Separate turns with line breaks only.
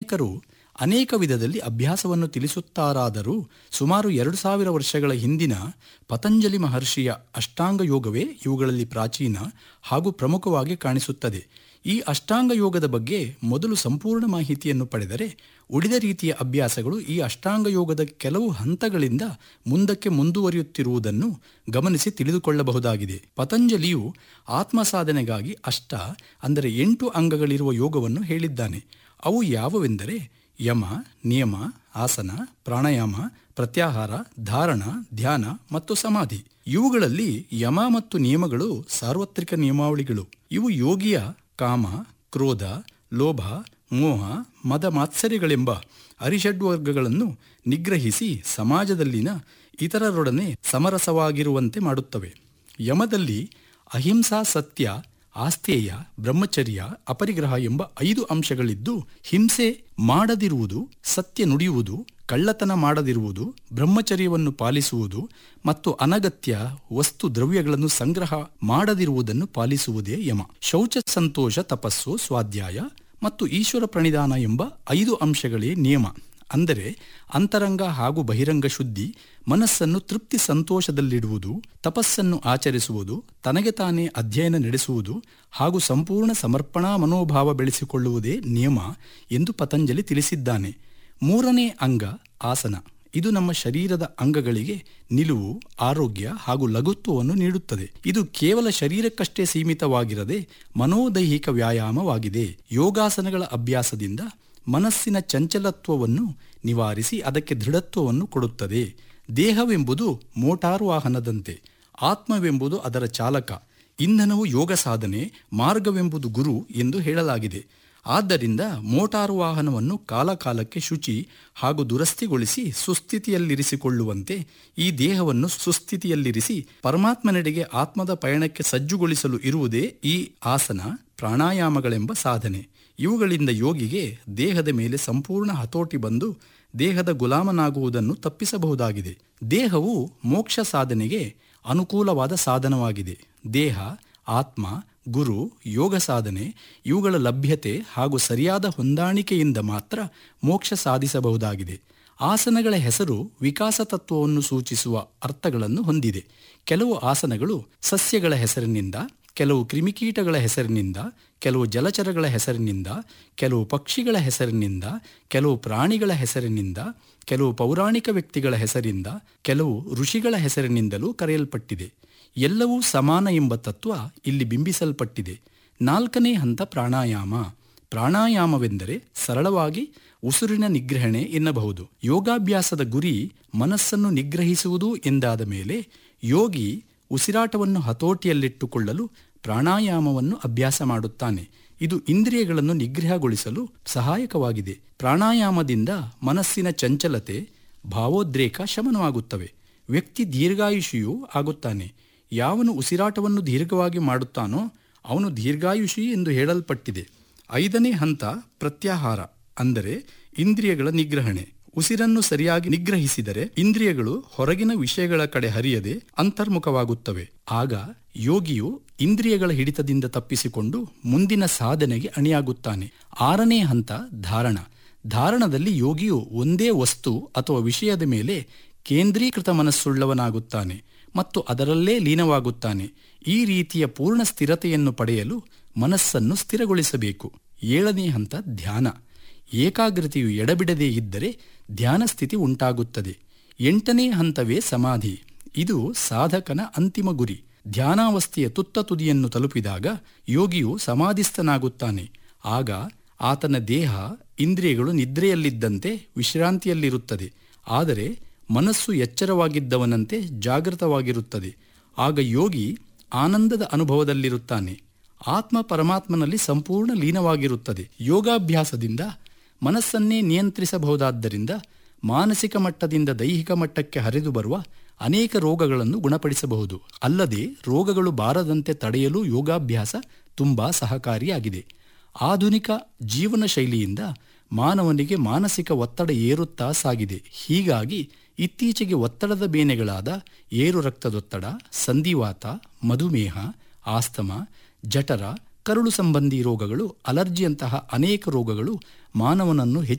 ಅನೇಕರು ಅನೇಕ ವಿಧದಲ್ಲಿ ಅಭ್ಯಾಸವನ್ನು ತಿಳಿಸುತ್ತಾರಾದರೂ ಸುಮಾರು ಎರಡು ಸಾವಿರ ವರ್ಷಗಳ ಹಿಂದಿನ ಪತಂಜಲಿ ಮಹರ್ಷಿಯ ಅಷ್ಟಾಂಗ ಯೋಗವೇ ಇವುಗಳಲ್ಲಿ ಪ್ರಾಚೀನ ಹಾಗೂ ಪ್ರಮುಖವಾಗಿ ಕಾಣಿಸುತ್ತದೆ ಈ ಅಷ್ಟಾಂಗ ಯೋಗದ ಬಗ್ಗೆ ಮೊದಲು ಸಂಪೂರ್ಣ ಮಾಹಿತಿಯನ್ನು ಪಡೆದರೆ ಉಳಿದ ರೀತಿಯ ಅಭ್ಯಾಸಗಳು ಈ ಅಷ್ಟಾಂಗ ಯೋಗದ ಕೆಲವು ಹಂತಗಳಿಂದ ಮುಂದಕ್ಕೆ ಮುಂದುವರಿಯುತ್ತಿರುವುದನ್ನು ಗಮನಿಸಿ ತಿಳಿದುಕೊಳ್ಳಬಹುದಾಗಿದೆ ಪತಂಜಲಿಯು ಆತ್ಮ ಸಾಧನೆಗಾಗಿ ಅಷ್ಟ ಅಂದರೆ ಎಂಟು ಅಂಗಗಳಿರುವ ಯೋಗವನ್ನು ಹೇಳಿದ್ದಾನೆ ಅವು ಯಾವುವೆಂದರೆ ಯಮ ನಿಯಮ ಆಸನ ಪ್ರಾಣಾಯಾಮ ಪ್ರತ್ಯಾಹಾರ ಧಾರಣ ಧ್ಯಾನ ಮತ್ತು ಸಮಾಧಿ ಇವುಗಳಲ್ಲಿ ಯಮ ಮತ್ತು ನಿಯಮಗಳು ಸಾರ್ವತ್ರಿಕ ನಿಯಮಾವಳಿಗಳು ಇವು ಯೋಗಿಯ ಕಾಮ ಕ್ರೋಧ ಲೋಭ ಮೋಹ ಮದ ಮಾತ್ಸರ್ಯಗಳೆಂಬ ಅರಿಷಡ್ವರ್ಗಗಳನ್ನು ನಿಗ್ರಹಿಸಿ ಸಮಾಜದಲ್ಲಿನ ಇತರರೊಡನೆ ಸಮರಸವಾಗಿರುವಂತೆ ಮಾಡುತ್ತವೆ ಯಮದಲ್ಲಿ ಅಹಿಂಸಾ ಸತ್ಯ ಆಸ್ತೇಯ ಬ್ರಹ್ಮಚರ್ಯ ಅಪರಿಗ್ರಹ ಎಂಬ ಐದು ಅಂಶಗಳಿದ್ದು ಹಿಂಸೆ ಮಾಡದಿರುವುದು ಸತ್ಯ ನುಡಿಯುವುದು ಕಳ್ಳತನ ಮಾಡದಿರುವುದು ಬ್ರಹ್ಮಚರ್ಯವನ್ನು ಪಾಲಿಸುವುದು ಮತ್ತು ಅನಗತ್ಯ ವಸ್ತು ದ್ರವ್ಯಗಳನ್ನು ಸಂಗ್ರಹ ಮಾಡದಿರುವುದನ್ನು ಪಾಲಿಸುವುದೇ ಯಮ ಶೌಚ ಸಂತೋಷ ತಪಸ್ಸು ಸ್ವಾಧ್ಯಾಯ ಮತ್ತು ಈಶ್ವರ ಪ್ರಣಿಧಾನ ಎಂಬ ಐದು ಅಂಶಗಳೇ ನಿಯಮ ಅಂದರೆ ಅಂತರಂಗ ಹಾಗೂ ಬಹಿರಂಗ ಶುದ್ಧಿ ಮನಸ್ಸನ್ನು ತೃಪ್ತಿ ಸಂತೋಷದಲ್ಲಿಡುವುದು ತಪಸ್ಸನ್ನು ಆಚರಿಸುವುದು ತನಗೆ ತಾನೇ ಅಧ್ಯಯನ ನಡೆಸುವುದು ಹಾಗೂ ಸಂಪೂರ್ಣ ಸಮರ್ಪಣಾ ಮನೋಭಾವ ಬೆಳೆಸಿಕೊಳ್ಳುವುದೇ ನಿಯಮ ಎಂದು ಪತಂಜಲಿ ತಿಳಿಸಿದ್ದಾನೆ ಮೂರನೇ ಅಂಗ ಆಸನ ಇದು ನಮ್ಮ ಶರೀರದ ಅಂಗಗಳಿಗೆ ನಿಲುವು ಆರೋಗ್ಯ ಹಾಗೂ ಲಘುತ್ವವನ್ನು ನೀಡುತ್ತದೆ ಇದು ಕೇವಲ ಶರೀರಕ್ಕಷ್ಟೇ ಸೀಮಿತವಾಗಿರದೆ ಮನೋದೈಹಿಕ ವ್ಯಾಯಾಮವಾಗಿದೆ ಯೋಗಾಸನಗಳ ಅಭ್ಯಾಸದಿಂದ ಮನಸ್ಸಿನ ಚಂಚಲತ್ವವನ್ನು ನಿವಾರಿಸಿ ಅದಕ್ಕೆ ದೃಢತ್ವವನ್ನು ಕೊಡುತ್ತದೆ ದೇಹವೆಂಬುದು ಮೋಟಾರು ವಾಹನದಂತೆ ಆತ್ಮವೆಂಬುದು ಅದರ ಚಾಲಕ ಇಂಧನವು ಯೋಗ ಸಾಧನೆ ಮಾರ್ಗವೆಂಬುದು ಗುರು ಎಂದು ಹೇಳಲಾಗಿದೆ ಆದ್ದರಿಂದ ಮೋಟಾರು ವಾಹನವನ್ನು ಕಾಲಕಾಲಕ್ಕೆ ಶುಚಿ ಹಾಗೂ ದುರಸ್ತಿಗೊಳಿಸಿ ಸುಸ್ಥಿತಿಯಲ್ಲಿರಿಸಿಕೊಳ್ಳುವಂತೆ ಈ ದೇಹವನ್ನು ಸುಸ್ಥಿತಿಯಲ್ಲಿರಿಸಿ ಪರಮಾತ್ಮನೆಡೆಗೆ ಆತ್ಮದ ಪಯಣಕ್ಕೆ ಸಜ್ಜುಗೊಳಿಸಲು ಇರುವುದೇ ಈ ಆಸನ ಪ್ರಾಣಾಯಾಮಗಳೆಂಬ ಸಾಧನೆ ಇವುಗಳಿಂದ ಯೋಗಿಗೆ ದೇಹದ ಮೇಲೆ ಸಂಪೂರ್ಣ ಹತೋಟಿ ಬಂದು ದೇಹದ ಗುಲಾಮನಾಗುವುದನ್ನು ತಪ್ಪಿಸಬಹುದಾಗಿದೆ ದೇಹವು ಮೋಕ್ಷ ಸಾಧನೆಗೆ ಅನುಕೂಲವಾದ ಸಾಧನವಾಗಿದೆ ದೇಹ ಆತ್ಮ ಗುರು ಯೋಗ ಸಾಧನೆ ಇವುಗಳ ಲಭ್ಯತೆ ಹಾಗೂ ಸರಿಯಾದ ಹೊಂದಾಣಿಕೆಯಿಂದ ಮಾತ್ರ ಮೋಕ್ಷ ಸಾಧಿಸಬಹುದಾಗಿದೆ ಆಸನಗಳ ಹೆಸರು ವಿಕಾಸ ತತ್ವವನ್ನು ಸೂಚಿಸುವ ಅರ್ಥಗಳನ್ನು ಹೊಂದಿದೆ ಕೆಲವು ಆಸನಗಳು ಸಸ್ಯಗಳ ಹೆಸರಿನಿಂದ ಕೆಲವು ಕ್ರಿಮಿಕೀಟಗಳ ಹೆಸರಿನಿಂದ ಕೆಲವು ಜಲಚರಗಳ ಹೆಸರಿನಿಂದ ಕೆಲವು ಪಕ್ಷಿಗಳ ಹೆಸರಿನಿಂದ ಕೆಲವು ಪ್ರಾಣಿಗಳ ಹೆಸರಿನಿಂದ ಕೆಲವು ಪೌರಾಣಿಕ ವ್ಯಕ್ತಿಗಳ ಹೆಸರಿಂದ ಕೆಲವು ಋಷಿಗಳ ಹೆಸರಿನಿಂದಲೂ ಕರೆಯಲ್ಪಟ್ಟಿದೆ ಎಲ್ಲವೂ ಸಮಾನ ಎಂಬ ತತ್ವ ಇಲ್ಲಿ ಬಿಂಬಿಸಲ್ಪಟ್ಟಿದೆ ನಾಲ್ಕನೇ ಹಂತ ಪ್ರಾಣಾಯಾಮ ಪ್ರಾಣಾಯಾಮವೆಂದರೆ ಸರಳವಾಗಿ ಉಸಿರಿನ ನಿಗ್ರಹಣೆ ಎನ್ನಬಹುದು ಯೋಗಾಭ್ಯಾಸದ ಗುರಿ ಮನಸ್ಸನ್ನು ನಿಗ್ರಹಿಸುವುದು ಎಂದಾದ ಮೇಲೆ ಯೋಗಿ ಉಸಿರಾಟವನ್ನು ಹತೋಟಿಯಲ್ಲಿಟ್ಟುಕೊಳ್ಳಲು ಪ್ರಾಣಾಯಾಮವನ್ನು ಅಭ್ಯಾಸ ಮಾಡುತ್ತಾನೆ ಇದು ಇಂದ್ರಿಯಗಳನ್ನು ನಿಗ್ರಹಗೊಳಿಸಲು ಸಹಾಯಕವಾಗಿದೆ ಪ್ರಾಣಾಯಾಮದಿಂದ ಮನಸ್ಸಿನ ಚಂಚಲತೆ ಭಾವೋದ್ರೇಕ ಶಮನವಾಗುತ್ತವೆ ವ್ಯಕ್ತಿ ದೀರ್ಘಾಯುಷಿಯೂ ಆಗುತ್ತಾನೆ ಯಾವನು ಉಸಿರಾಟವನ್ನು ದೀರ್ಘವಾಗಿ ಮಾಡುತ್ತಾನೋ ಅವನು ದೀರ್ಘಾಯುಷಿ ಎಂದು ಹೇಳಲ್ಪಟ್ಟಿದೆ ಐದನೇ ಹಂತ ಪ್ರತ್ಯಾಹಾರ ಅಂದರೆ ಇಂದ್ರಿಯಗಳ ನಿಗ್ರಹಣೆ ಉಸಿರನ್ನು ಸರಿಯಾಗಿ ನಿಗ್ರಹಿಸಿದರೆ ಇಂದ್ರಿಯಗಳು ಹೊರಗಿನ ವಿಷಯಗಳ ಕಡೆ ಹರಿಯದೆ ಅಂತರ್ಮುಖವಾಗುತ್ತವೆ ಆಗ ಯೋಗಿಯು ಇಂದ್ರಿಯಗಳ ಹಿಡಿತದಿಂದ ತಪ್ಪಿಸಿಕೊಂಡು ಮುಂದಿನ ಸಾಧನೆಗೆ ಅಣಿಯಾಗುತ್ತಾನೆ ಆರನೇ ಹಂತ ಧಾರಣ ಧಾರಣದಲ್ಲಿ ಯೋಗಿಯು ಒಂದೇ ವಸ್ತು ಅಥವಾ ವಿಷಯದ ಮೇಲೆ ಕೇಂದ್ರೀಕೃತ ಮನಸ್ಸುಳ್ಳವನಾಗುತ್ತಾನೆ ಮತ್ತು ಅದರಲ್ಲೇ ಲೀನವಾಗುತ್ತಾನೆ ಈ ರೀತಿಯ ಪೂರ್ಣ ಸ್ಥಿರತೆಯನ್ನು ಪಡೆಯಲು ಮನಸ್ಸನ್ನು ಸ್ಥಿರಗೊಳಿಸಬೇಕು ಏಳನೇ ಹಂತ ಧ್ಯಾನ ಏಕಾಗ್ರತೆಯು ಎಡಬಿಡದೇ ಇದ್ದರೆ ಧ್ಯಾನ ಸ್ಥಿತಿ ಉಂಟಾಗುತ್ತದೆ ಎಂಟನೇ ಹಂತವೇ ಸಮಾಧಿ ಇದು ಸಾಧಕನ ಅಂತಿಮ ಗುರಿ ಧ್ಯಾನಾವಸ್ಥೆಯ ತುತ್ತ ತುದಿಯನ್ನು ತಲುಪಿದಾಗ ಯೋಗಿಯು ಸಮಾಧಿಸ್ಥನಾಗುತ್ತಾನೆ ಆಗ ಆತನ ದೇಹ ಇಂದ್ರಿಯಗಳು ನಿದ್ರೆಯಲ್ಲಿದ್ದಂತೆ ವಿಶ್ರಾಂತಿಯಲ್ಲಿರುತ್ತದೆ ಆದರೆ ಮನಸ್ಸು ಎಚ್ಚರವಾಗಿದ್ದವನಂತೆ ಜಾಗೃತವಾಗಿರುತ್ತದೆ ಆಗ ಯೋಗಿ ಆನಂದದ ಅನುಭವದಲ್ಲಿರುತ್ತಾನೆ ಆತ್ಮ ಪರಮಾತ್ಮನಲ್ಲಿ ಸಂಪೂರ್ಣ ಲೀನವಾಗಿರುತ್ತದೆ ಯೋಗಾಭ್ಯಾಸದಿಂದ ಮನಸ್ಸನ್ನೇ ನಿಯಂತ್ರಿಸಬಹುದಾದ್ದರಿಂದ ಮಾನಸಿಕ ಮಟ್ಟದಿಂದ ದೈಹಿಕ ಮಟ್ಟಕ್ಕೆ ಹರಿದು ಬರುವ ಅನೇಕ ರೋಗಗಳನ್ನು ಗುಣಪಡಿಸಬಹುದು ಅಲ್ಲದೆ ರೋಗಗಳು ಬಾರದಂತೆ ತಡೆಯಲು ಯೋಗಾಭ್ಯಾಸ ತುಂಬಾ ಸಹಕಾರಿಯಾಗಿದೆ ಆಧುನಿಕ ಜೀವನ ಶೈಲಿಯಿಂದ ಮಾನವನಿಗೆ ಮಾನಸಿಕ ಒತ್ತಡ ಏರುತ್ತಾ ಸಾಗಿದೆ ಹೀಗಾಗಿ ಇತ್ತೀಚೆಗೆ ಒತ್ತಡದ ಬೇನೆಗಳಾದ ಏರು ರಕ್ತದೊತ್ತಡ ಸಂಧಿವಾತ ಮಧುಮೇಹ ಆಸ್ತಮ ಜಠರ ಕರುಳು ಸಂಬಂಧಿ ರೋಗಗಳು ಅಲರ್ಜಿಯಂತಹ ಅನೇಕ ರೋಗಗಳು ಮಾನವನನ್ನು